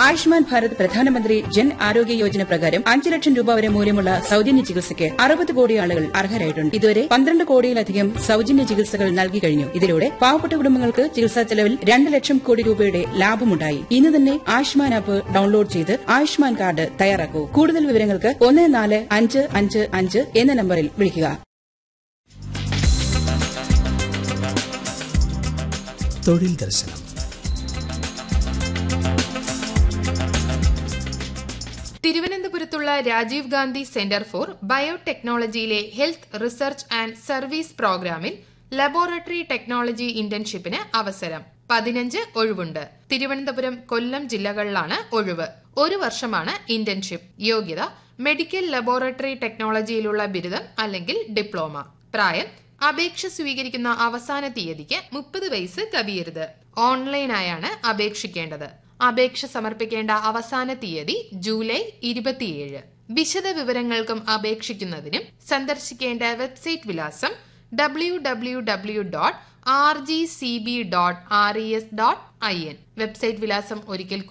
ആയുഷ്മാൻ ഭാരത് പ്രധാനമന്ത്രി ജൻ ആരോഗ്യ യോജന പ്രകാരം അഞ്ച് ലക്ഷം രൂപ വരെ മൂല്യമുള്ള സൌജന്യ ചികിത്സയ്ക്ക് അറുപത് കോടി ആളുകൾ അർഹരായിട്ടുണ്ട് ഇതുവരെ പന്ത്രണ്ട് കോടിയിലധികം സൌജന്യ ചികിത്സകൾ നൽകി കഴിഞ്ഞു ഇതിലൂടെ പാവപ്പെട്ട കുടുംബങ്ങൾക്ക് ചികിത്സാ ചെലവിൽ രണ്ട് ലക്ഷം കോടി രൂപയുടെ ലാഭമുണ്ടായി ഇന്ന് തന്നെ ആയുഷ്മാൻ ആപ്പ് ഡൌൺലോഡ് ചെയ്ത് ആയുഷ്മാൻ കാർഡ് തയ്യാറാക്കൂ കൂടുതൽ വിവരങ്ങൾക്ക് ഒന്ന് നാല് അഞ്ച് അഞ്ച് അഞ്ച് എന്ന നമ്പറിൽ വിളിക്കുക തൊഴിൽ ദർശനം തിരുവനന്തപുരത്തുള്ള രാജീവ് ഗാന്ധി സെന്റർ ഫോർ ബയോടെക്നോളജിയിലെ ഹെൽത്ത് റിസർച്ച് ആൻഡ് സർവീസ് പ്രോഗ്രാമിൽ ലബോറട്ടറി ടെക്നോളജി ഇന്റേൺഷിപ്പിന് അവസരം പതിനഞ്ച് ഒഴിവുണ്ട് തിരുവനന്തപുരം കൊല്ലം ജില്ലകളിലാണ് ഒഴിവ് ഒരു വർഷമാണ് ഇന്റേൺഷിപ്പ് യോഗ്യത മെഡിക്കൽ ലബോറട്ടറി ടെക്നോളജിയിലുള്ള ബിരുദം അല്ലെങ്കിൽ ഡിപ്ലോമ പ്രായം അപേക്ഷ സ്വീകരിക്കുന്ന അവസാന തീയതിക്ക് മുപ്പത് വയസ്സ് കവിയരുത് ഓൺലൈനായാണ് അപേക്ഷിക്കേണ്ടത് അപേക്ഷ സമർപ്പിക്കേണ്ട അവസാന തീയതി ജൂലൈ ഇരുപത്തിയേഴ് വിശദ വിവരങ്ങൾക്കും അപേക്ഷിക്കുന്നതിനും സന്ദർശിക്കേണ്ട വെബ്സൈറ്റ് വിലാസം W W W dot R G C B dot R E S dot I N website വിലാസം ഒരിക്കൽ